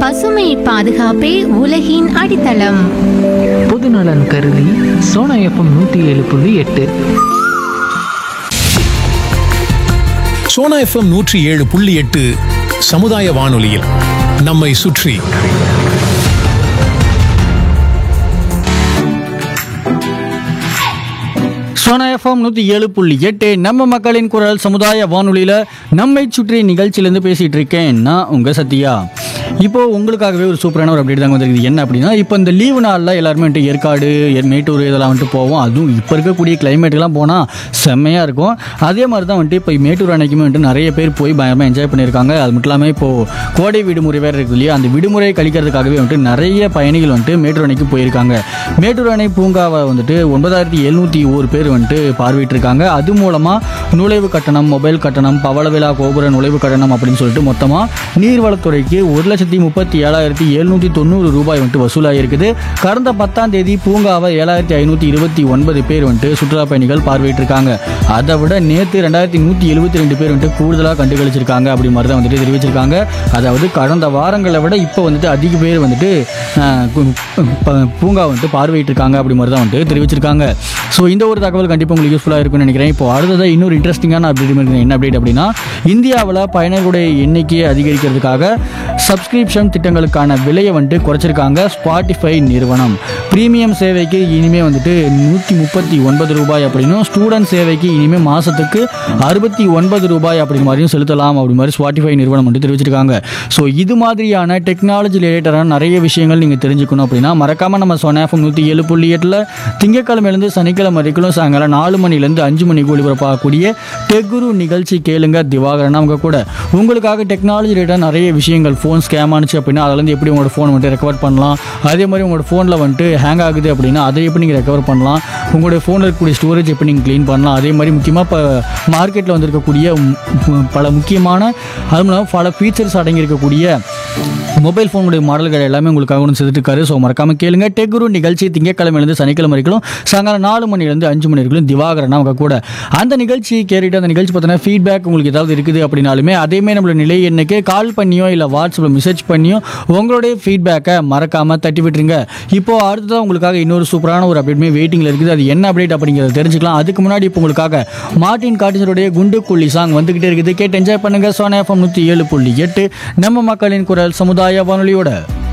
பசுமை பாதுகாப்பே உலகின் அடித்தளம் பொதுநலன் கருதி சோனா எஃப்எம் நூற்றி ஏழு புள்ளி எட்டு சோனா எஃப்எம் நூற்றி ஏழு புள்ளி எட்டு சமுதாய வானொலியில் நம்மை சுற்றி சோனா எஃப்எம் நூற்றி ஏழு புள்ளி எட்டு நம்ம மக்களின் குரல் சமுதாய வானொலியில் நம்மை சுற்றி நிகழ்ச்சியிலேருந்து பேசிகிட்டு இருக்கேன் நான் உங்கள் சத்யா இப்போ உங்களுக்காகவே ஒரு சூப்பரான ஒரு அப்டேட் தாங்க வந்திருக்குது என்ன அப்படின்னா இப்போ இந்த லீவு நாளில் எல்லாருமே வந்துட்டு ஏற்காடு ஏர் மேட்டூர் இதெல்லாம் வந்துட்டு போவோம் அதுவும் இப்போ இருக்கக்கூடிய கிளைமேட்டுக்கெல்லாம் போனால் செம்மையாக இருக்கும் அதே மாதிரி தான் வந்துட்டு இப்போ மேட்டூர் அன்னைக்குமே வந்துட்டு நிறைய பேர் போய் பயங்கரமாக என்ஜாய் பண்ணியிருக்காங்க அது மட்டும் இல்லாமல் இப்போது கோடை விடுமுறை வேறு இருக்குது இல்லையா அந்த விடுமுறையை கழிக்கிறதுக்காகவே வந்துட்டு நிறைய பயணிகள் வந்துட்டு மேட்டூர் அணைக்கு போயிருக்காங்க மேட்டூர் அணை பூங்காவை வந்துட்டு ஒன்பதாயிரத்தி எழுநூற்றி ஒரு பேர் வந்துட்டு பார்வையிட்டிருக்காங்க அது மூலமாக நுழைவு கட்டணம் மொபைல் கட்டணம் பவள விழா கோபுர நுழைவு கட்டணம் அப்படின்னு சொல்லிட்டு மொத்தமாக நீர்வளத்துறைக்கு ஒரு லட்சத்தி முப்பத்தி ஏழாயிரத்தி எழுநூற்றி தொண்ணூறு ரூபாய் வந்துட்டு வசூலாகிருக்குது கடந்த பத்தாம் தேதி பூங்காவை ஏழாயிரத்தி ஐநூற்றி இருபத்தி ஒன்பது பேர் வந்துட்டு சுற்றுலா பயணிகள் பார்வையிட்டிருக்காங்க அதை விட நேற்று ரெண்டாயிரத்தி நூற்றி எழுபத்தி ரெண்டு பேர் வந்துட்டு கூடுதலாக கண்டுகளிச்சிருக்காங்க அப்படி மாதிரி தான் வந்துட்டு தெரிவிச்சிருக்காங்க அதாவது கடந்த வாரங்களை விட இப்போ வந்துட்டு அதிக பேர் வந்துட்டு ஆஹ், கு- ப- பூங்கா வந்துட்டு பார்வையிட்டிருக்காங்க அப்படி மாதிரி தான் வந்துட்டு தெரிவிச்சிருக்காங்க ஸோ இந்த ஒரு தகவல் கண்டிப்பாக உங்களுக்கு யூஸ்ஃபுல்லாக இருக்கும்னு நினைக்கிறேன் இப்போ அடுத்ததாக இன்னொரு இன்ட்ரெஸ்டிங்கான அப்டேட் இருக்குது என்ன அப்டேட் அப்படின்னா இந்தியாவில் பயணிகளுடைய எண்ணிக்கையை அதிகரிக்கிறதுக்காக சப்ஸ்கிரிப்ஷன் திட்டங்களுக்கான விலையை வந்துட்டு குறைச்சிருக்காங்க ஸ்பாட்டிஃபை நிறுவனம் ப்ரீமியம் சேவைக்கு இனிமே வந்துட்டு நூற்றி முப்பத்தி ஒன்பது ரூபாய் அப்படின்னும் ஸ்டூடெண்ட் சேவைக்கு இனிமேல் மாதத்துக்கு அறுபத்தி ஒன்பது ரூபாய் அப்படி மாதிரியும் செலுத்தலாம் அப்படி மாதிரி ஸ்பாட்டிஃபை நிறுவனம் வந்துட்டு தெரிவிச்சிருக்காங்க ஸோ இது மாதிரியான டெக்னாலஜி ரிலேட்டடான நிறைய விஷயங்கள் நீங்கள் தெரிஞ்சுக்கணும் அப்படின்னா மறக்காமல் நம்ம சொன்னாஃபம் நூற்றி ஏழு புள்ளி எட்டில் திங்கக்கிழமையிலேருந்து சனிக்கிழமை வரைக்கும் சாயங்காலம் நாலு மணிலேருந்து அஞ்சு மணிக்கு ஒளிபரப்பாகக்கூடிய டெக்குரு நிகழ்ச்சி கேளுங்க திவாகரன் அவங்க கூட உங்களுக்காக டெக்னாலஜி ரிலேட்டடாக நிறைய விஷயங்கள் ஃபோன் ஸ்கேம் ஆனிச்சு அப்படின்னா அதுலேருந்து எப்படி உங்களோட ஃபோன் வந்துட்டு ரெக்கவர் பண்ணலாம் அதே மாதிரி உங்களோட ஃபோனில் வந்துட்டு ஹேங் ஆகுது அப்படின்னா அதை எப்படி நீங்கள் ரெக்கவர் பண்ணலாம் உங்களுடைய ஃபோனில் இருக்கக்கூடிய ஸ்டோரேஜ் எப்படி நீங்கள் க்ளீன் பண்ணலாம் அதே மாதிரி முக்கியமாக இப்போ மார்க்கெட்டில் வந்திருக்கக்கூடிய ம், ம், பல முக்கியமான அதுவும் இல்லாமல் பல ஃபீச்சர்ஸ் அடங்கியிருக்கக்கூடிய மொபைல் ஃபோனுடைய மாடல்கள் எல்லாமே உங்களுக்காக ஒன்று செஞ்சுட்டு இருக்காரு ஸோ மறக்காம கேளுங்க டெக்குரு நிகழ்ச்சி திங்கக்கிழமையிலேருந்து சனிக்கிழமை வரைக்கும் சாயங்காலம் நாலு மணிலேருந்து அஞ்சு மணி வரைக்கும் திவாகரன் அவங்க கூட அந்த நிகழ்ச்சி கேட்டுட்டு அந்த நிகழ்ச்சி பார்த்தீங்கன்னா ஃபீட்பேக் உங்களுக்கு ஏதாவது இருக்குது அப்படின்னாலுமே அதேமே நம்மளோட நிலை எண்ணுக்கு கால் பண்ணியோ இல்லை வாட்ஸ்அப்பில் மெசேஜ் பண்ணியோ உங்களுடைய ஃபீட்பேக்கை மறக்காம தட்டி விட்டுருங்க இப்போ அடுத்ததான் உங்களுக்காக இன்னொரு சூப்பரான ஒரு அப்டேட்மே வெயிட்டிங்கில் இருக்குது அது என்ன அப்டேட் அப்படிங்கிறத தெரிஞ்சுக்கலாம் அதுக்கு முன்னாடி இப்போ உங்களுக்காக மார்ட்டின் காட்டிசருடைய குண்டு குள்ளி சாங் வந்துகிட்டே இருக்குது கேட்டு என்ஜாய் பண்ணுங்க சோனா எஃப்எம் நூற்றி ஏழு புள்ளி எட்டு நம்ம மக்களின் குரல் சமுதாய வானொலியோட